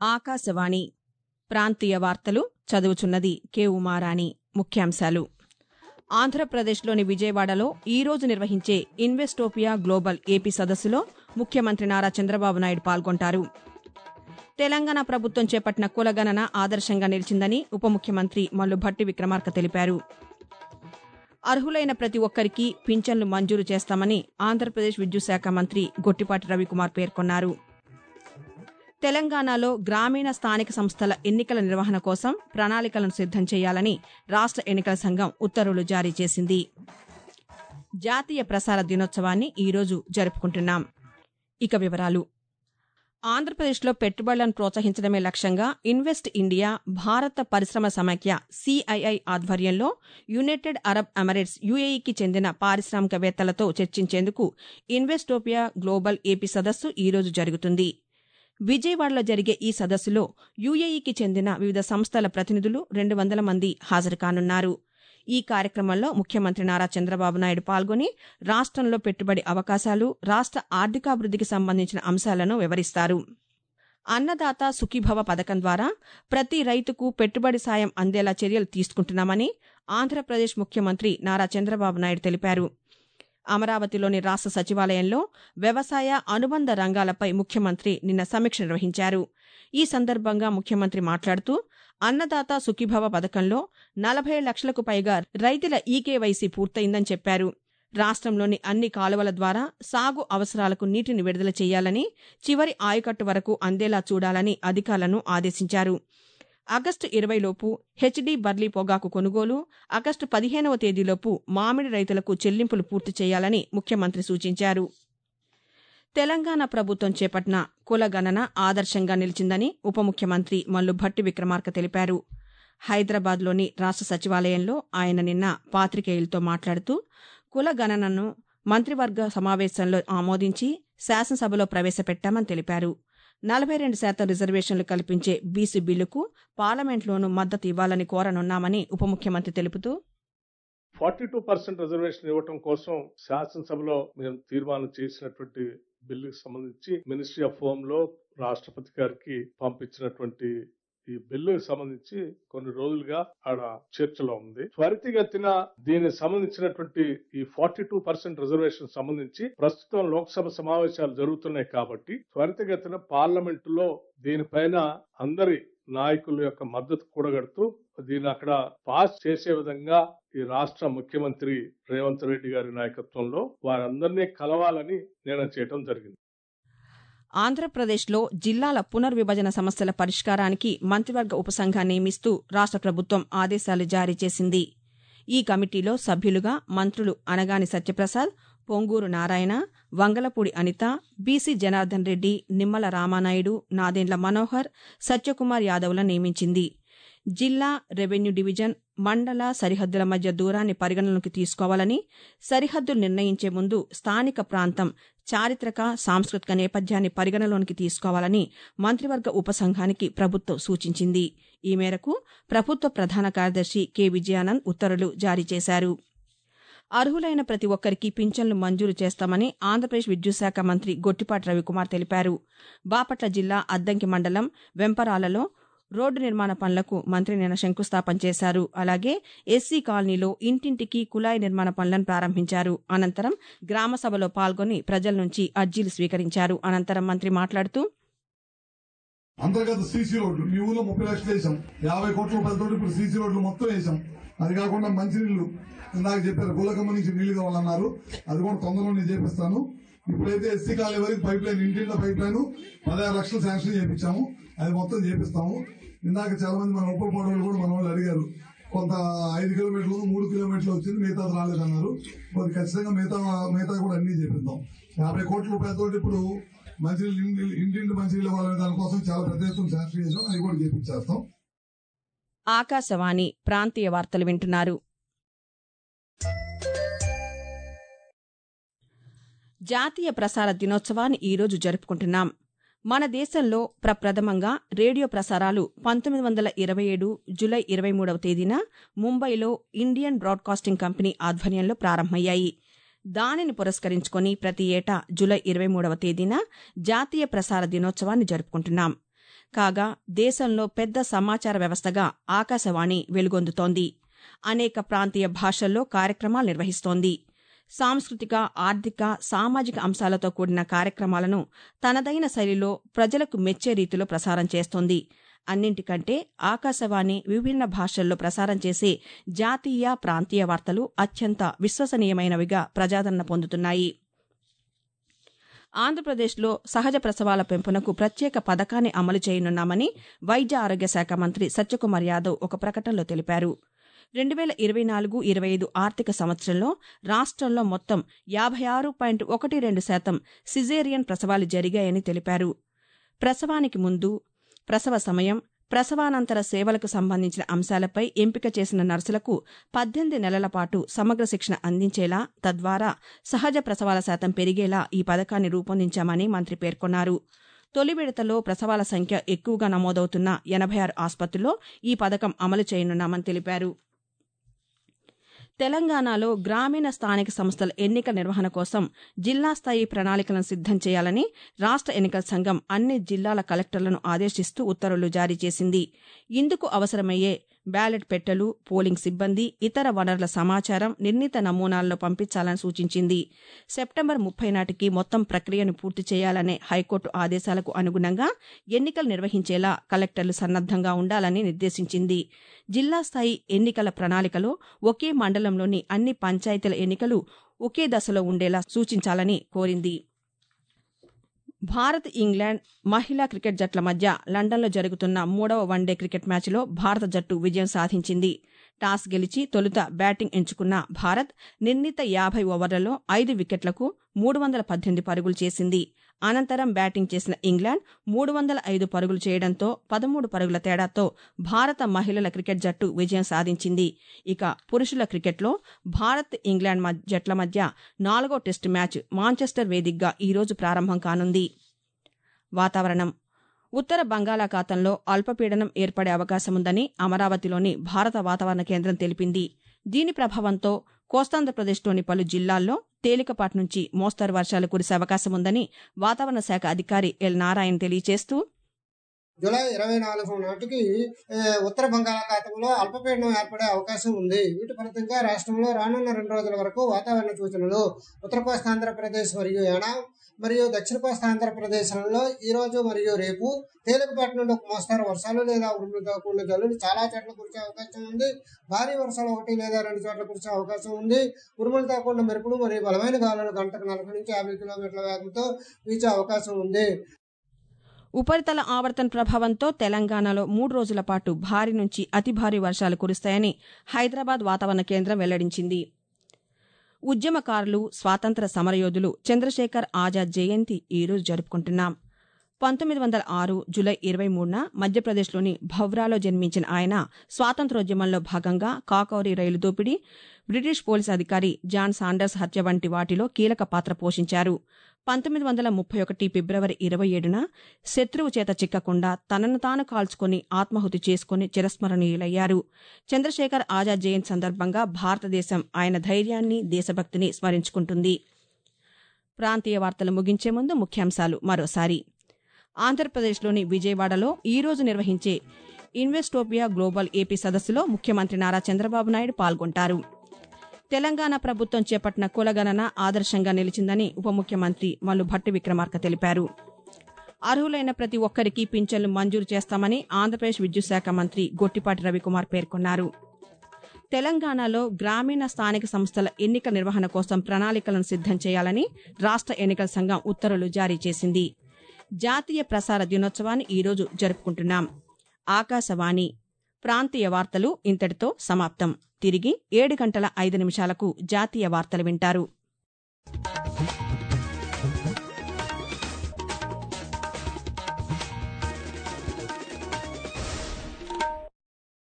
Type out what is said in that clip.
ఆకాశవాణి ప్రాంతీయ వార్తలు చదువుచున్నది కె ఉమారాణి ముఖ్యాంశాలు ఆంధ్రప్రదేశ్లోని విజయవాడలో ఈ రోజు నిర్వహించే ఇన్వెస్టోపియా గ్లోబల్ ఏపీ సదస్సులో ముఖ్యమంత్రి నారా చంద్రబాబు నాయుడు పాల్గొంటారు తెలంగాణ ప్రభుత్వం చేపట్టిన కులగణన ఆదర్శంగా నిలిచిందని ఉప ముఖ్యమంత్రి మల్లు భట్టి విక్రమార్క తెలిపారు అర్హులైన ప్రతి ఒక్కరికి పింఛన్లు మంజూరు చేస్తామని ఆంధ్రప్రదేశ్ విద్యుత్ శాఖ మంత్రి గొట్టిపాటి రవికుమార్ పేర్కొన్నారు తెలంగాణలో గ్రామీణ స్థానిక సంస్థల ఎన్నికల నిర్వహణ కోసం ప్రణాళికలను సిద్దం చేయాలని రాష్ట్ర ఎన్నికల సంఘం ఉత్తర్వులు జారీ చేసింది జాతీయ ప్రసార దినోత్సవాన్ని ఈరోజు జరుపుకుంటున్నాం ఇక వివరాలు ఆంధ్రప్రదేశ్లో పెట్టుబడులను ప్రోత్సహించడమే లక్ష్యంగా ఇన్వెస్ట్ ఇండియా భారత పరిశ్రమ సమైక్య సిఐఐ ఆధ్వర్యంలో యునైటెడ్ అరబ్ ఎమిరేట్స్ యుఏఈకి చెందిన పారిశ్రామికవేత్తలతో చర్చించేందుకు ఇన్వెస్టోపియా గ్లోబల్ ఏపీ సదస్సు ఈరోజు జరుగుతుంది విజయవాడలో జరిగే ఈ సదస్సులో యుఏఈకి చెందిన వివిధ సంస్థల ప్రతినిధులు రెండు వందల మంది హాజరు కానున్నారు ఈ కార్యక్రమంలో ముఖ్యమంత్రి నారా చంద్రబాబు నాయుడు పాల్గొని రాష్టంలో పెట్టుబడి అవకాశాలు రాష్ట ఆర్థికాభివృద్దికి సంబంధించిన అంశాలను వివరిస్తారు అన్నదాత సుఖీభవ పథకం ద్వారా ప్రతి రైతుకు పెట్టుబడి సాయం అందేలా చర్యలు తీసుకుంటున్నామని ఆంధ్రప్రదేశ్ ముఖ్యమంత్రి నారా చంద్రబాబు నాయుడు తెలిపారు అమరావతిలోని రాష్ట్ర సచివాలయంలో వ్యవసాయ అనుబంధ రంగాలపై ముఖ్యమంత్రి నిన్న సమీక్ష నిర్వహించారు ఈ సందర్భంగా ముఖ్యమంత్రి మాట్లాడుతూ అన్నదాత సుఖీభవ పథకంలో నలభై లక్షలకు పైగా రైతుల ఈకేవైసీ పూర్తయిందని చెప్పారు రాష్ట్రంలోని అన్ని కాలువల ద్వారా సాగు అవసరాలకు నీటిని విడుదల చేయాలని చివరి ఆయకట్టు వరకు అందేలా చూడాలని అధికారులను ఆదేశించారు ఆగస్టు ఇరవైలోపు హెచ్డీ బర్లీ పొగాకు కొనుగోలు ఆగస్టు పదిహేనవ తేదీలోపు మామిడి రైతులకు చెల్లింపులు పూర్తి చేయాలని ముఖ్యమంత్రి సూచించారు తెలంగాణ ప్రభుత్వం చేపట్టిన కులగణన ఆదర్శంగా నిలిచిందని ఉప ముఖ్యమంత్రి మల్లు భట్టి విక్రమార్క తెలిపారు హైదరాబాద్లోని రాష్ట్ర సచివాలయంలో ఆయన నిన్న పాతికేయులతో మాట్లాడుతూ కులగణనను మంత్రివర్గ సమావేశంలో ఆమోదించి శాసనసభలో ప్రవేశపెట్టామని తెలిపారు నలభై రెండు శాతం రిజర్వేషన్లు కల్పించే బీసీ బిల్లుకు పార్లమెంట్లోనూ మద్దతు ఇవ్వాలని కోరనున్నామని ఉప ముఖ్యమంత్రి తెలుపుతూ ఫార్టీ టూ పర్సెంట్ రిజర్వేషన్ ఇవ్వటం కోసం శాసనసభలో మేము తీర్మానం చేసినటువంటి బిల్లుకి సంబంధించి మినిస్ట్రీ ఆఫ్ హోమ్ లో రాష్ట్రపతి గారికి పంపించినటువంటి ఈ బిల్లుకి సంబంధించి కొన్ని రోజులుగా ఆడ చర్చలో ఉంది త్వరితగతిన దీనికి సంబంధించినటువంటి ఈ ఫార్టీ టూ పర్సెంట్ రిజర్వేషన్ సంబంధించి ప్రస్తుతం లోక్సభ సమావేశాలు జరుగుతున్నాయి కాబట్టి త్వరితగతిన పార్లమెంట్ లో దీనిపైన అందరి నాయకుల యొక్క మద్దతు కూడగడుతూ దీన్ని అక్కడ పాస్ చేసే విధంగా ఈ రాష్ట్ర ముఖ్యమంత్రి రేవంత్ రెడ్డి గారి నాయకత్వంలో వారందరినీ కలవాలని నిర్ణయం చేయడం జరిగింది ఆంధ్రప్రదేశ్లో జిల్లాల పునర్విభజన సమస్యల పరిష్కారానికి మంత్రివర్గ ఉపసంఘాన్ని నియమిస్తూ రాష్ట్ర ప్రభుత్వం ఆదేశాలు జారీ చేసింది ఈ కమిటీలో సభ్యులుగా మంత్రులు అనగాని సత్యప్రసాద్ పొంగూరు నారాయణ వంగలపూడి అనిత బీసీ జనార్దన్ రెడ్డి నిమ్మల రామానాయుడు నాదెండ్ల మనోహర్ సత్యకుమార్ యాదవ్లను నియమించింది జిల్లా రెవెన్యూ డివిజన్ మండల సరిహద్దుల మధ్య దూరాన్ని పరిగణలోకి తీసుకోవాలని సరిహద్దులు నిర్ణయించే ముందు స్థానిక ప్రాంతం చారిత్రక సాంస్కృతిక నేపథ్యాన్ని పరిగణలోనికి తీసుకోవాలని మంత్రివర్గ ఉపసంఘానికి ప్రభుత్వం సూచించింది ఈ మేరకు ప్రభుత్వ ప్రధాన కార్యదర్శి కె విజయానంద్ ఉత్తర్వులు జారీ చేశారు అర్హులైన ప్రతి ఒక్కరికి పింఛన్లు మంజూరు చేస్తామని ఆంధ్రప్రదేశ్ విద్యుత్ శాఖ మంత్రి గొట్టిపాటి రవికుమార్ తెలిపారు బాపట్ల జిల్లా అద్దంకి మండలం వెంపరాలలో రోడ్డు నిర్మాణ పనులకు మంత్రి నిన్న శంకుస్థాపన చేశారు అలాగే ఎస్సీ కాలనీలో ఇంటింటికి కుళాయి నిర్మాణ పనులను ప్రారంభించారు అనంతరం గ్రామ సభలో పాల్గొని ప్రజల నుంచి అర్జీలు స్వీకరించారు అనంతరం మంత్రి మాట్లాడుతూ అంతర్గత సీసీ రోడ్లు మీ ఊళ్ళో ముప్పై లక్షలు వేసాం యాభై కోట్ల రూపాయలతో ఇప్పుడు సీసీ రోడ్లు మొత్తం వేసాం అది కాకుండా మంచినీళ్లు ఇందాక చెప్పారు గులకమ్మ నుంచి నీళ్లు కావాలన్నారు అది కూడా తొందరలోనే చేపిస్తాను ఇప్పుడైతే ఎస్సీ కాలనీ వరకు పైప్ లైన్ ఇంటింట్లో పైప్ లైన్ పదహారు లక్షలు శాంక్షన్ చేయించాము అది మొత్తం చేపిస్తాము ఇందాక చాలా మంది మన ఉప పౌరులు కూడా మన వాళ్ళు అడిగారు కొంత ఐదు కిలోమీటర్లు మూడు కిలోమీటర్లు వచ్చింది మిగతా రాలేదన్నారు మరి ఖచ్చితంగా మిగతా మిగతా కూడా అన్ని చేపిద్దాం యాభై కోట్ల రూపాయలతో ఇప్పుడు మంచినీళ్ళు ఇంటి ఇంటింటి మంచినీళ్ళు ఇవ్వాలనే దానికోసం చాలా పెద్ద ఎత్తున శాంక్షన్ చేసాం అవి కూడా చేపించేస్తాం ఆకాశవాణి ప్రాంతీయ వార్తలు వింటున్నారు జాతీయ ప్రసార దినోత్సవాన్ని ఈరోజు జరుపుకుంటున్నాం మన దేశంలో ప్రప్రథమంగా రేడియో ప్రసారాలు పంతొమ్మిది వందల ఇరవై ఏడు జులై ఇరవై మూడవ తేదీన ముంబైలో ఇండియన్ బ్రాడ్కాస్టింగ్ కంపెనీ ఆధ్వర్యంలో ప్రారంభమయ్యాయి దానిని పురస్కరించుకొని ప్రతి ఏటా జులై ఇరవై మూడవ తేదీన జాతీయ ప్రసార దినోత్సవాన్ని జరుపుకుంటున్నాం కాగా దేశంలో పెద్ద సమాచార వ్యవస్థగా ఆకాశవాణి వెలుగొందుతోంది అనేక ప్రాంతీయ భాషల్లో కార్యక్రమాలు నిర్వహిస్తోంది సాంస్కృతిక ఆర్థిక సామాజిక అంశాలతో కూడిన కార్యక్రమాలను తనదైన శైలిలో ప్రజలకు మెచ్చే రీతిలో ప్రసారం చేస్తోంది అన్నింటికంటే ఆకాశవాణి విభిన్న భాషల్లో ప్రసారం చేసే జాతీయ ప్రాంతీయ వార్తలు అత్యంత విశ్వసనీయమైనవిగా ప్రజాదరణ పొందుతున్నాయి ఆంధ్రప్రదేశ్లో సహజ ప్రసవాల పెంపునకు ప్రత్యేక పథకాన్ని అమలు చేయనున్నామని వైద్య ఆరోగ్య శాఖ మంత్రి సత్యకుమార్ యాదవ్ ఒక ప్రకటనలో తెలిపారు రెండు వేల ఇరవై నాలుగు ఇరవై ఐదు ఆర్థిక సంవత్సరంలో రాష్ట్రంలో మొత్తం యాభై ఆరు పాయింట్ ఒకటి రెండు శాతం సిజేరియన్ ప్రసవాలు జరిగాయని తెలిపారు ప్రసవానికి ముందు ప్రసవ సమయం ప్రసవానంతర సేవలకు సంబంధించిన అంశాలపై ఎంపిక చేసిన నర్సులకు పద్దెనిమిది నెలల పాటు సమగ్ర శిక్షణ అందించేలా తద్వారా సహజ ప్రసవాల శాతం పెరిగేలా ఈ పథకాన్ని రూపొందించామని మంత్రి పేర్కొన్నారు తొలి విడతలో ప్రసవాల సంఖ్య ఎక్కువగా నమోదవుతున్న ఎనభై ఆరు ఆసుపత్రుల్లో ఈ పథకం అమలు చేయనున్నామని తెలిపారు తెలంగాణలో గ్రామీణ స్థానిక సంస్థల ఎన్నికల నిర్వహణ కోసం జిల్లా స్థాయి ప్రణాళికలను సిద్దం చేయాలని రాష్ట్ర ఎన్నికల సంఘం అన్ని జిల్లాల కలెక్టర్లను ఆదేశిస్తూ ఉత్తర్వులు జారీ చేసింది ఇందుకు అవసరమయ్యే బ్యాలెట్ పెట్టెలు పోలింగ్ సిబ్బంది ఇతర వనరుల సమాచారం నిర్ణీత నమూనాల్లో పంపించాలని సూచించింది సెప్టెంబర్ ముప్పై నాటికి మొత్తం ప్రక్రియను పూర్తి చేయాలనే హైకోర్టు ఆదేశాలకు అనుగుణంగా ఎన్నికలు నిర్వహించేలా కలెక్టర్లు సన్నద్దంగా ఉండాలని నిర్దేశించింది జిల్లా స్థాయి ఎన్నికల ప్రణాళికలో ఒకే మండలంలోని అన్ని పంచాయతీల ఎన్నికలు ఒకే దశలో ఉండేలా సూచించాలని కోరింది భారత్ ఇంగ్లాండ్ మహిళా క్రికెట్ జట్ల మధ్య లండన్లో జరుగుతున్న మూడవ వన్డే క్రికెట్ మ్యాచ్లో భారత జట్టు విజయం సాధించింది టాస్ గెలిచి తొలుత బ్యాటింగ్ ఎంచుకున్న భారత్ నిర్ణీత యాభై ఓవర్లలో ఐదు వికెట్లకు మూడు వందల పద్దెనిమిది పరుగులు చేసింది అనంతరం బ్యాటింగ్ చేసిన ఇంగ్లాండ్ మూడు వందల ఐదు పరుగులు చేయడంతో పదమూడు పరుగుల తేడాతో భారత మహిళల క్రికెట్ జట్టు విజయం సాధించింది ఇక పురుషుల క్రికెట్లో భారత్ ఇంగ్లాండ్ జట్ల మధ్య నాలుగో టెస్టు మ్యాచ్ మాంచెస్టర్ వేదికగా ఈరోజు ప్రారంభం కానుంది వాతావరణం ఉత్తర బంగాళాఖాతంలో అల్పపీడనం ఏర్పడే అవకాశముందని అమరావతిలోని భారత వాతావరణ కేంద్రం తెలిపింది దీని ప్రభావంతో కోస్తాంధ్రప్రదేశ్లోని పలు జిల్లాల్లో తేలికపాటి నుంచి మోస్తరు వర్షాలు కురిసే అవకాశముందని వాతావరణ శాఖ అధికారి ఎల్ నారాయణ తెలియజేస్తూ జూలై ఇరవై నాలుగు నాటికి ఉత్తర బంగాళాఖాతంలో అల్పపీడనం ఏర్పడే అవకాశం ఉంది వీటి ఫలితంగా రాష్ట్రంలో రానున్న రెండు రోజుల వరకు వాతావరణ సూచనలు ఉత్తర కోస్తాంధ్రప్రదేశ్ మరియు యానాం మరియు దక్షిణ కోస్తాంధ్రప్రదేశ్లలో ఈ రోజు మరియు రేపు తేలికపాటి నుండి ఒక మోస్తారు వర్షాలు లేదా ఉరుములతో కూడిన జల్లులు చాలా చోట్ల కురిసే అవకాశం ఉంది భారీ వర్షాలు ఒకటి లేదా రెండు చోట్ల కురిసే అవకాశం ఉంది ఉరుములతో కూడిన మెరుపులు మరియు బలమైన గాలులు గంటకు నలభై నుంచి యాభై కిలోమీటర్ల వేగంతో వీచే అవకాశం ఉంది ఉపరితల ఆవర్తన ప్రభావంతో తెలంగాణలో మూడు రోజుల పాటు భారీ నుంచి అతి భారీ వర్షాలు కురుస్తాయని హైదరాబాద్ వాతావరణ కేంద్రం వెల్లడించింది ఉద్యమకారులు స్వాతంత్ర సమరయోధులు చంద్రశేఖర్ ఆజాద్ జయంతి ఈరోజు జరుపుకుంటున్నాం పంతొమ్మిది వందల ఆరు జూలై ఇరవై మూడున మధ్యప్రదేశ్లోని భవ్రాలో జన్మించిన ఆయన స్వాతంత్రోద్యమంలో భాగంగా కాకౌరి రైలు దోపిడీ బ్రిటిష్ పోలీస్ అధికారి జాన్ సాండర్స్ హత్య వంటి వాటిలో కీలక పాత్ర పోషించారు పంతొమ్మిది వందల ముప్పై ఒకటి ఫిబ్రవరి ఇరవై ఏడున శత్రువు చేత చిక్కకుండా తనను తాను కాల్చుకొని ఆత్మాహుతి చేసుకుని చిరస్మరణీయులయ్యారు చంద్రశేఖర్ ఆజాద్ జయంతి సందర్భంగా భారతదేశం ఆయన ధైర్యాన్ని దేశభక్తిని స్మరించుకుంటుంది ప్రాంతీయ వార్తలు ముగించే ముందు ముఖ్యాంశాలు మరోసారి ఆంధ్రప్రదేశ్లోని విజయవాడలో ఈ రోజు నిర్వహించే ఇన్వెస్టోపియా గ్లోబల్ ఏపీ సదస్సులో ముఖ్యమంత్రి నారా చంద్రబాబు నాయుడు పాల్గొంటారు తెలంగాణ ప్రభుత్వం చేపట్టిన కులగణన ఆదర్శంగా నిలిచిందని ఉప ముఖ్యమంత్రి మల్లు భట్టి విక్రమార్క తెలిపారు అర్హులైన ప్రతి ఒక్కరికి పింఛన్లు మంజూరు చేస్తామని ఆంధ్రప్రదేశ్ విద్యుత్ శాఖ మంత్రి గొట్టిపాటి రవికుమార్ పేర్కొన్నారు తెలంగాణలో గ్రామీణ స్థానిక సంస్థల ఎన్నికల నిర్వహణ కోసం ప్రణాళికలను సిద్దం చేయాలని రాష్ట్ర ఎన్నికల సంఘం ఉత్తర్వులు జారీ చేసింది జాతీయ ప్రసార దినోత్సవాన్ని ఈరోజు జరుపుకుంటున్నాం ఆకాశవాణి ప్రాంతీయ వార్తలు ఇంతటితో సమాప్తం తిరిగి ఏడు గంటల ఐదు నిమిషాలకు జాతీయ వార్తలు వింటారు